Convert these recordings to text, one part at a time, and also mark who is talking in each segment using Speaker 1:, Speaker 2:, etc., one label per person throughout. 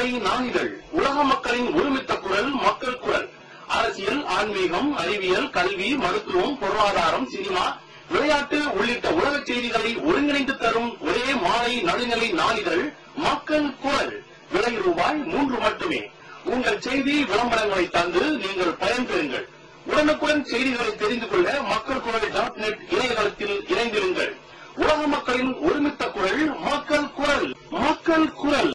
Speaker 1: நடுநிலை நாளிதழ் உலக மக்களின் ஒருமித்த குரல் மக்கள் குரல் அரசியல் ஆன்மீகம் அறிவியல் கல்வி மருத்துவம் பொருளாதாரம் சினிமா விளையாட்டு உள்ளிட்ட உலக செய்திகளை ஒருங்கிணைந்து தரும் ஒரே மாலை நடுநிலை நாளிதழ் மக்கள் குரல் விலை ரூபாய் மூன்று மட்டுமே உங்கள் செய்தி விளம்பரங்களை தந்து நீங்கள் பயன்பெறுங்கள் உடனுக்குடன் செய்திகளை தெரிந்து கொள்ள மக்கள் குரல் டாட் நெட் இணையதளத்தில் இணைந்திருங்கள் உலக மக்களின் ஒருமித்த குரல் மக்கள் குரல் மக்கள் குரல்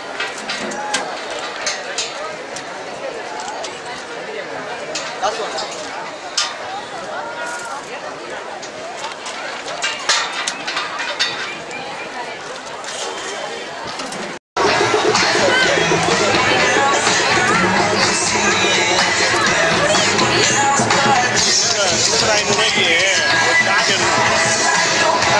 Speaker 2: நூறு ஐநூறுரூவாய்க்கு ஒரு பேக் எடுக்கணும்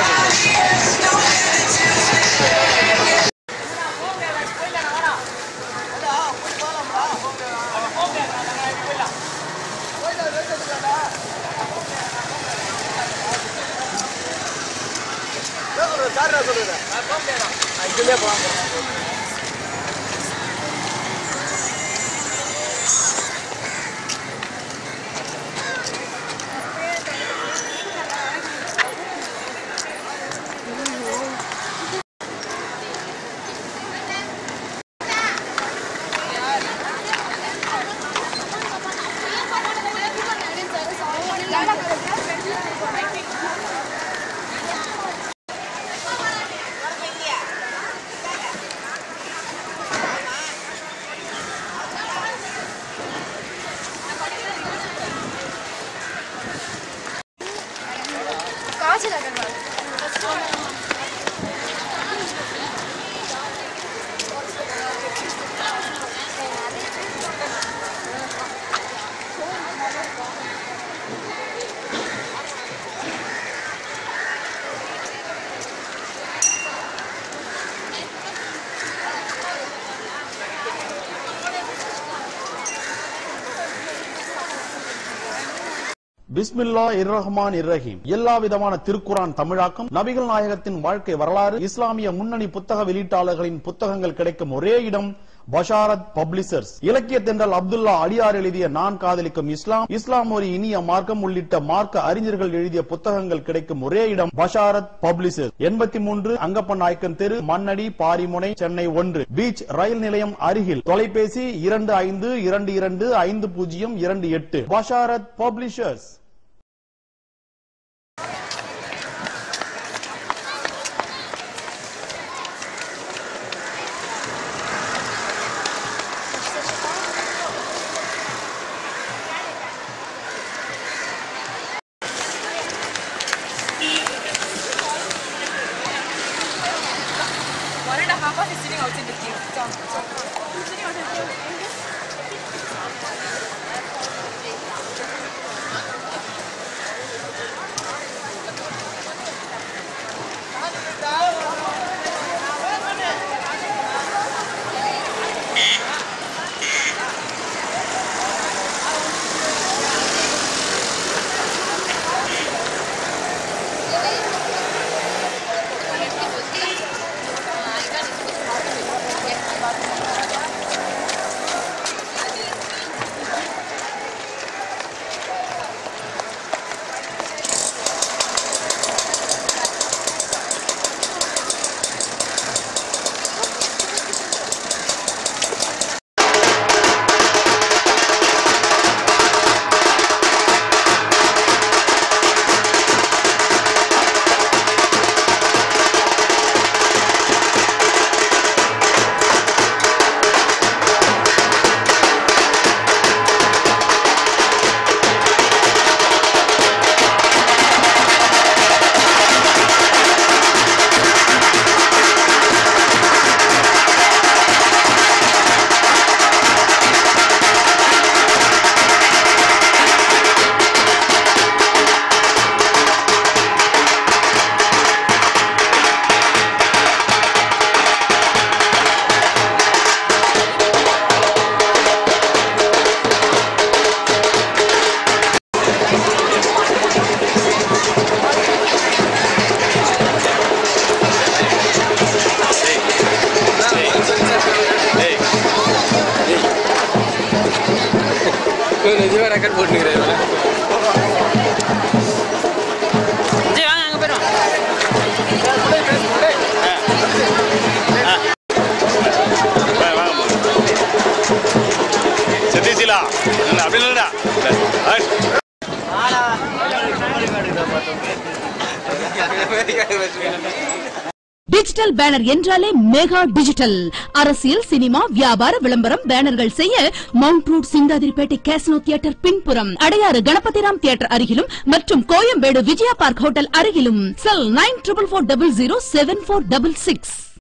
Speaker 3: காய்ச்சல் அகர்வால்
Speaker 4: பிஸ்மில்லா இர்ரஹ்மான் இர்ரஹீம் எல்லா விதமான திருக்குரான் தமிழாக்கம் நபிகள் நாயகத்தின் வாழ்க்கை வரலாறு இஸ்லாமிய முன்னணி புத்தக வெளியீட்டாளர்களின் புத்தகங்கள் கிடைக்கும் ஒரே இடம் பஷாரத் பப்ளிஷர்ஸ் இலக்கிய தென்றல் அப்துல்லா அடியார் எழுதிய நான் காதலிக்கும் இஸ்லாம் இஸ்லாம் ஒரு இனிய மார்க்கம் உள்ளிட்ட மார்க்க அறிஞர்கள் எழுதிய புத்தகங்கள் கிடைக்கும் ஒரே இடம் பஷாரத் பப்ளிஷர்ஸ் எண்பத்தி மூன்று அங்கப்ப நாயக்கன் தெரு மண்ணடி பாரிமுனை சென்னை ஒன்று பீச் ரயில் நிலையம் அருகில் தொலைபேசி இரண்டு ஐந்து இரண்டு இரண்டு ஐந்து பூஜ்ஜியம் இரண்டு எட்டு Basharat publishers
Speaker 3: One and a half of is sitting outside the queue. Jump, jump. Who's sitting outside the queue?
Speaker 5: Yes, record போட்டுக்கிறேன் சரி வாங்க அங்கே போயிடும்
Speaker 2: சதீசிலா அப்படி இல்லடா
Speaker 6: டிஜிட்டல் பேனர் என்றாலே மெகா டிஜிட்டல் அரசியல் சினிமா வியாபார விளம்பரம் பேனர்கள் செய்ய mount road Chintadripet casino theatre பின்புறம் அடையாறு கணபதிராம் தியேட்டர் அருகிலும் மற்றும் கோயம்பேடு விஜயா பார்க் ஹோட்டல் அருகிலும் cell nine triple four double zero seven four double six